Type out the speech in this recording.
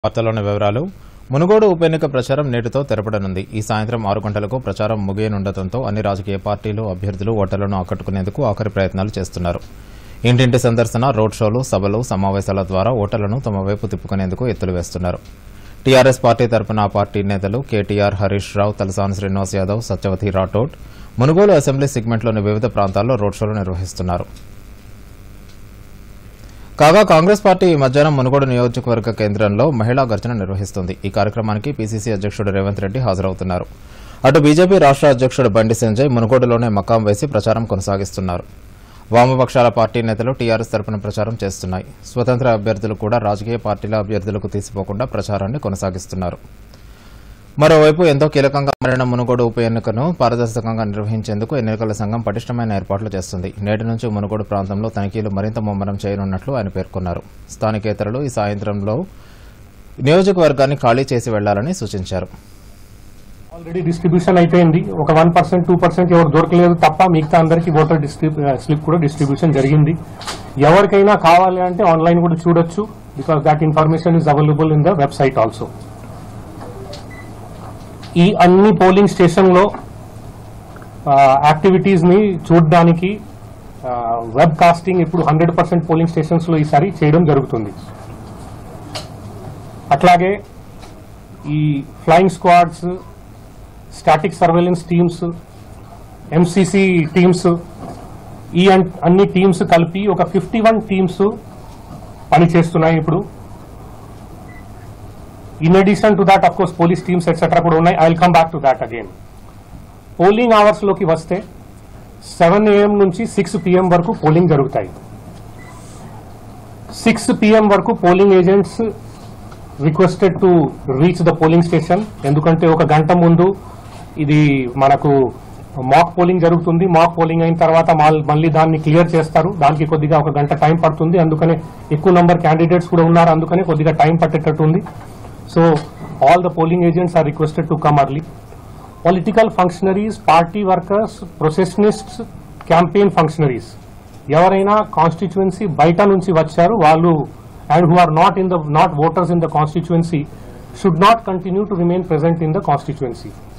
వార్తలోని వివరాలు మునుగోడు ఉప ఎన్నిక ప్రచారం నేటితో తెరపడనుంది ఈ సాయంత్రం ఆరు గంటలకు ప్రచారం ముగియనుండటంతో అన్ని రాజకీయ పార్టీలు అభ్యర్థులు ఓటర్లను ఆకట్టుకునేందుకు ఆఖరి ప్రయత్నాలు చేస్తున్నారు ఇంటింటి సందర్శన రోడ్ షోలు సభలు సమావేశాల ద్వారా ఓటర్లను తమ వైపు తిప్పుకునేందుకు ఎత్తులు వేస్తున్నారు టీఆర్ఎస్ పార్టీ తరపున ఆ పార్టీ నేతలు కేటీఆర్ హరీష్ రావు తలసాని శ్రీనివాస్ యాదవ్ సత్యవతి రాఠోడ్ మునుగోలు అసెంబ్లీ సెగ్మెంట్లోని వివిధ ప్రాంతాల్లో రోడ్ షోలు నిర్వహిస్తున్నారు కాగా కాంగ్రెస్ పార్టీ ఈ మధ్యాహ్నం మునుగోడు నియోజకవర్గ కేంద్రంలో మహిళా గర్జన నిర్వహిస్తుంది ఈ కార్యక్రమానికి పీసీసీ అధ్యక్షుడు రేవంత్ రెడ్డి హాజరవుతున్నారు అటు బీజేపీ రాష్ట్ర అధ్యక్షుడు బండి సంజయ్ మునుగోడులోనే మకాం వేసి ప్రచారం కొనసాగిస్తున్నారు వామపక్షాల పార్టీ నేతలు టీఆర్ఎస్ తరపున ప్రచారం చేస్తున్నాయి స్వతంత్ర అభ్యర్థులు కూడా రాజకీయ పార్టీల అభ్యర్థులకు తీసిపోకుండా ప్రచారాన్ని కొనసాగిస్తున్నారు మరోవైపు ఎంతో కీలకంగా మారిన మునుగోడు ఉప ఎన్నికను పారదర్శకంగా నిర్వహించేందుకు ఎన్నికల సంఘం పటిష్టమైన ఏర్పాట్లు చేస్తుంది నేటి నుంచి మునుగోడు ప్రాంతంలో తనిఖీలు మరింత ముమ్మరం చేయనున్నట్లు ఆయన పేర్కొన్నారు స్థానికేతరులు ఈ సాయంత్రంలో నియోజకవర్గాన్ని ఖాళీ చేసి వెళ్లాలని సూచించారు ఆల్రెడీ డిస్ట్రిబ్యూషన్ అయిపోయింది ఒక వన్ పర్సెంట్ టూ పర్సెంట్ ఎవరు దొరకలేదు తప్ప మిగతా అందరికి ఓటర్ స్లిప్ కూడా డిస్ట్రిబ్యూషన్ జరిగింది ఎవరికైనా కావాలి అంటే ఆన్లైన్ కూడా చూడొచ్చు because that information is available in the website also ఈ అన్ని పోలింగ్ స్టేషన్లో యాక్టివిటీస్ ని చూడడానికి వెబ్ కాస్టింగ్ ఇప్పుడు హండ్రెడ్ పర్సెంట్ పోలింగ్ స్టేషన్స్ లో ఈసారి చేయడం జరుగుతుంది అట్లాగే ఈ flying squads static surveillance teams MCC teams ఈ అన్- అన్ని టీమ్స్ కలిపి ఒక ఫిఫ్టీ వన్ టీమ్స్ పనిచేస్తున్నాయి ఇప్పుడు in addition to that of course police teams etcetera కూడా ఉన్నాయి I will come back to that again polling hours లోకి వస్తే సెవెన్ ఏఎం నుంచి సిక్స్ పిఎం వరకు పోలింగ్ జరుగుతాయి సిక్స్ పిఎం వరకు polling agents requested to reach the polling station ఎందుకంటే ఒక గంట ముందు ఇది మనకు మాక్ పోలింగ్ జరుగుతుంది మాక్ పోలింగ్ అయిన తర్వాత మాల్- మళ్ళీ దాన్ని క్లియర్ చేస్తారు దానికి కొద్దిగా ఒక గంట టైం పడుతుంది అందుకనే ఎక్కువ నంబర్ క్యాండిడేట్స్ కూడా ఉన్నారు అందుకనే కొద్దిగా టైం పట్టేటట్టు ఉంది so all the polling agents are requested to come early political functionaries party workers processionists campaign functionaries ఎవరైనా కాన్స్టిట్యుయెన్సీ బయట నుంచి వచ్చారు వాళ్ళు and who are not in the not voters in the constituency should not continue to remain present in the constituency